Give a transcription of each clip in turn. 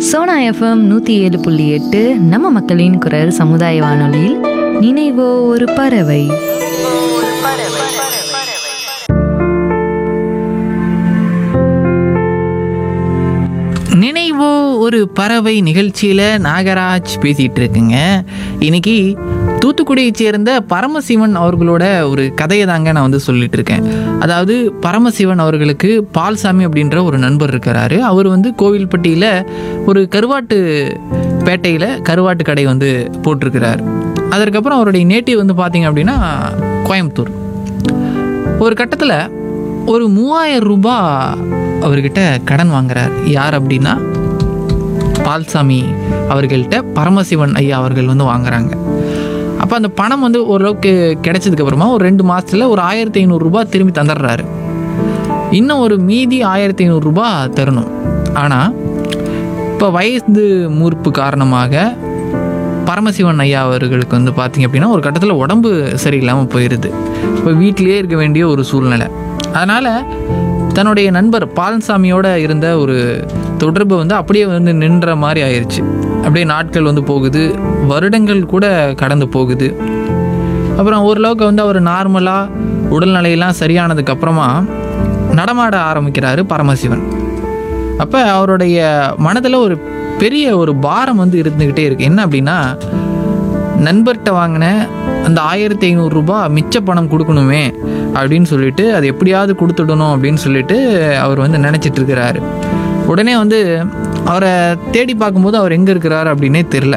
Sona FM நூற்றி ஏழு புள்ளி எட்டு நம்ம மக்களின் குரல் சமுதாய வானொலியில் நினைவோ ஒரு பறவை நினைவோ ஒரு பறவை நிகழ்ச்சியில் நாகராஜ் பேசிகிட்டு இருக்குங்க இன்னைக்கு தூத்துக்குடியைச் சேர்ந்த பரமசிவன் அவர்களோட ஒரு கதையை தாங்க நான் வந்து சொல்லிட்டு இருக்கேன் அதாவது பரமசிவன் அவர்களுக்கு பால்சாமி அப்படின்ற ஒரு நண்பர் இருக்கிறாரு அவர் வந்து கோவில்பட்டியில் ஒரு கருவாட்டு பேட்டையில் கருவாட்டு கடை வந்து போட்டிருக்கிறார் அதற்கப்புறம் அவருடைய நேட்டிவ் வந்து பார்த்தீங்க அப்படின்னா கோயம்புத்தூர் ஒரு கட்டத்தில் ஒரு மூவாயிரம் ரூபாய் அவர்கிட்ட கடன் வாங்குறார் யார் அப்படின்னா பால்சாமி அவர்கள்ட்ட பரமசிவன் ஐயா அவர்கள் வந்து வாங்குறாங்க அப்போ அந்த பணம் வந்து ஓரளவுக்கு கிடைச்சதுக்கு அப்புறமா ஒரு ரெண்டு மாதத்தில் ஒரு ஆயிரத்தி ஐநூறுரூபா திரும்பி தந்துடுறாரு இன்னும் ஒரு மீதி ஆயிரத்தி ஐநூறுரூபா தரணும் ஆனால் இப்போ வயது மூர்ப்பு காரணமாக பரமசிவன் ஐயா அவர்களுக்கு வந்து பார்த்தீங்க அப்படின்னா ஒரு கட்டத்தில் உடம்பு சரியில்லாமல் போயிடுது இப்போ வீட்டிலேயே இருக்க வேண்டிய ஒரு சூழ்நிலை அதனால் தன்னுடைய நண்பர் பால்சாமியோட இருந்த ஒரு தொடர்பு வந்து அப்படியே வந்து நின்ற மாதிரி ஆயிடுச்சு அப்படியே நாட்கள் வந்து போகுது வருடங்கள் கூட கடந்து போகுது அப்புறம் ஓரளவுக்கு வந்து அவர் நார்மலாக உடல்நிலையெல்லாம் சரியானதுக்கு அப்புறமா நடமாட ஆரம்பிக்கிறாரு பரமசிவன் அப்போ அவருடைய மனதில் ஒரு பெரிய ஒரு பாரம் வந்து இருந்துக்கிட்டே இருக்கு என்ன அப்படின்னா நண்பர்கிட்ட வாங்கின அந்த ஆயிரத்தி ஐநூறுரூபா மிச்ச பணம் கொடுக்கணுமே அப்படின்னு சொல்லிட்டு அது எப்படியாவது கொடுத்துடணும் அப்படின்னு சொல்லிட்டு அவர் வந்து நினச்சிட்டு இருக்கிறாரு உடனே வந்து அவரை தேடி பார்க்கும்போது அவர் எங்கே இருக்கிறார் அப்படின்னே தெரில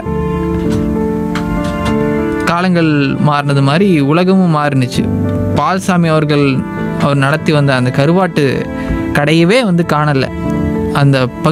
காலங்கள் மாறினது மாதிரி உலகமும் மாறினுச்சு பால்சாமி அவர்கள் அவர் நடத்தி வந்த அந்த கருவாட்டு கடையவே வந்து காணலை அந்த பகுதி